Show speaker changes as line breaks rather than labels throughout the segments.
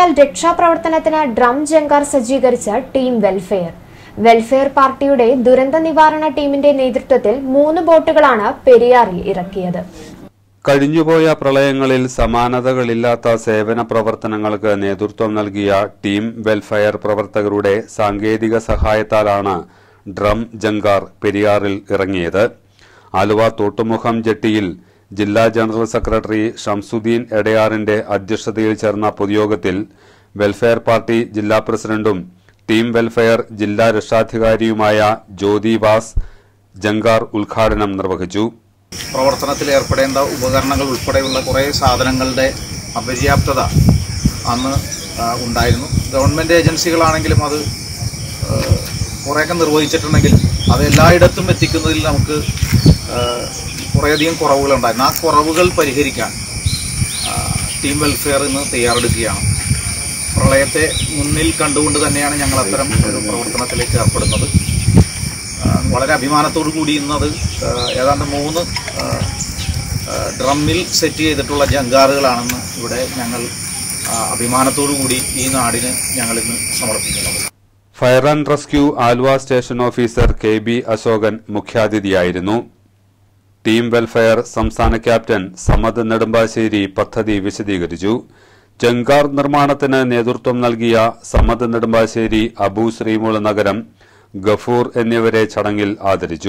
ദുരന്തമുണ്ടായാൽ രക്ഷാപ്രവർത്തനത്തിന് ഡ്രം ജങ്കാർ സജ്ജീകരിച്ച team welfare welfare പാർട്ടിയുടെ ദുരന്ത നിവാരണ ടീമിന്റെ നേതൃത്വത്തിൽ മൂന്ന് ബോട്ടുകളാണ് പെരിയാറിൽ ഇറക്കിയത്
കഴിഞ്ഞുപോയ പ്രളയങ്ങളിൽ സമാനതകളില്ലാത്ത സേവന പ്രവർത്തനങ്ങൾക്ക് നേതൃത്വം നൽകിയ ടീം വെൽഫെയർ പ്രവർത്തകരുടെ സാങ്കേതിക സഹായത്താലാണ് ഡ്രം ജങ്കാർ പെരിയാറിൽ ഇറങ്ങിയത് ആലുവ തോട്ടുമുഖം ജെട്ടിയിൽ ജില്ലാ ജനറൽ സെക്രട്ടറി ഷംസുദ്ദീൻ എടയാറിന്റെ അധ്യക്ഷതയിൽ ചേർന്ന പൊതുയോഗത്തിൽ വെൽഫെയർ പാർട്ടി ജില്ലാ പ്രസിഡന്റും ടീം വെൽഫെയർ ജില്ലാ രക്ഷാധികാരിയുമായ ജ്യോതി വാസ് ജങ്കാർ ഉദ്ഘാടനം നിർവഹിച്ചു
പ്രവർത്തനത്തിൽ ഏർപ്പെടേണ്ട ഉപകരണങ്ങൾ ഉൾപ്പെടെയുള്ള കുറേ സാധനങ്ങളുടെ അപര്യാപ്തത അന്ന് ആ, ഉണ്ടായിരുന്നു ഗവൺമെൻറ് ഏജൻസികളാണെങ്കിലും അത് ആ, കുറേയൊക്കെ നിർവഹിച്ചിട്ടുണ്ടെങ്കിലും അത് എല്ലായിടത്തും എത്തിക്കുന്നതിൽ നമുക്ക് ആ, കുറേയധികം കുറവുകളുണ്ടായിരുന്നു ആ കുറവുകൾ പരിഹരിക്കാൻ ആ, ടീം വെൽഫെയർ ഇന്ന് തയ്യാറെടുക്കുകയാണ് പ്രളയത്തെ മുന്നിൽ കണ്ടുകൊണ്ട് തന്നെയാണ് ഞങ്ങൾ അത്തരം ഒരു പ്രവർത്തനത്തിലേക്ക് ഏർപ്പെടുന്നത് ആ, വളരെ അഭിമാനത്തോടു കൂടി ഇന്നത് ആ, ഏതാണ്ട് മൂന്ന് ആ, ആ, ഡ്രമ്മിൽ സെറ്റ് ചെയ്തിട്ടുള്ള ജങ്കാറുകളാണെന്ന് ഇവിടെ ഞങ്ങൾ ആ, അഭിമാനത്തോടു കൂടി ഈ നാടിന് ഞങ്ങൾ ഇന്ന് സമർപ്പിക്കുന്നത്
fire and rescue Aluva station officer K B Ashokan മുഖ്യാതിഥിയായിരുന്നു ടീം വെൽഫെയർ സംസ്ഥാന ക്യാപ്റ്റൻ സമദ് നെടുമ്പാശ്ശേരി പദ്ധതി വിശദീകരിച്ചു ജങ്കാർ നിർമ്മാണത്തിന് നേതൃത്വം നൽകിയ സമദ് നെടുമ്പാശ്ശേരി അബു ശ്രീമുള നഗരം ഗഫൂർ എന്നിവരെ ചടങ്ങിൽ ആദരിച്ചു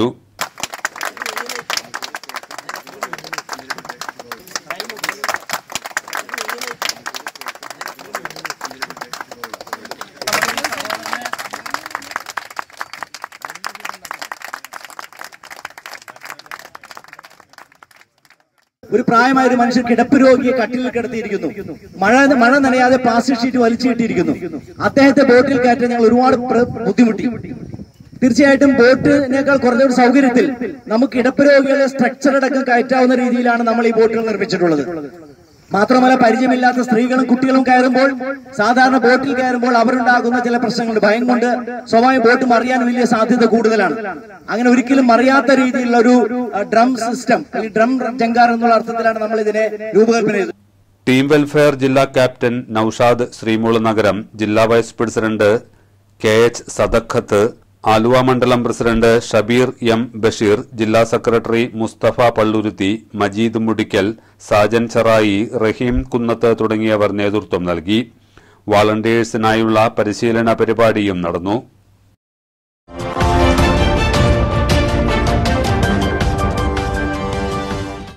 ഒരു പ്രായമായ ഒരു മനുഷ്യൻ കിടപ്പ് രോഗിയെ കട്ടിലിൽ കിടത്തിയിരിക്കുന്നു മഴ മഴ നനയാതെ പ്ലാസ്റ്റിക് ഷീറ്റ് വലിച്ചു കിട്ടിയിരിക്കുന്നു അദ്ദേഹത്തെ ബോട്ടിൽ കയറ്റാൻ ഞങ്ങൾ ഒരുപാട് പ്ര- ബുദ്ധിമുട്ടി തീർച്ചയായിട്ടും ബോട്ടിനേക്കാൾ കുറഞ്ഞൊരു സൗകര്യത്തിൽ നമുക്ക് കിടപ്പ് രോഗികളെ സ്ട്രക്ചർ അടക്കം കയറ്റാവുന്ന രീതിയിലാണ് നമ്മൾ ഈ ബോട്ടുകൾ നിർമ്മിച്ചിട്ടുള്ളത് മാത്രമല്ല പരിചയമില്ലാത്ത സ്ത്രീകളും കുട്ടികളും കയറുമ്പോൾ സാധാരണ ബോട്ടിൽ കയറുമ്പോൾ അവരുണ്ടാകുന്ന ചില പ്രശ്നങ്ങളുണ്ട് ഭയം കൊണ്ട് സ്വാഭാവിക ബോട്ട് മറിയാൻ വലിയ സാധ്യത കൂടുതലാണ് അങ്ങനെ ഒരിക്കലും മറിയാത്ത രീതിയിലുള്ള ഒരു ഡ്രം സിസ്റ്റം അല്ലെങ്കിൽ ഡ്രം ജങ്കാർ എന്നുള്ള അർത്ഥത്തിലാണ് നമ്മൾ ഇതിനെ രൂപകൽപ്പന ചെയ്തത്
ടീം വെൽഫെയർ ജില്ലാ ക്യാപ്റ്റൻ നൌഷാദ് ശ്രീമുള നഗരം ജില്ലാ vice president K H Sadakhath Aluva മണ്ഡലം പ്രസിഡന്റ് ഷബീർ എം ബഷീർ ജില്ലാ സെക്രട്ടറി മുസ്തഫ പള്ളുരുത്തി മജീദ് മുടിക്കൽ സാജൻ ചെറായി റഹീം കുന്നത്ത് തുടങ്ങിയവർ നേതൃത്വം നൽകി വാളണ്ടിയേഴ്സിനായുള്ള പരിശീലന പരിപാടിയും നടന്നു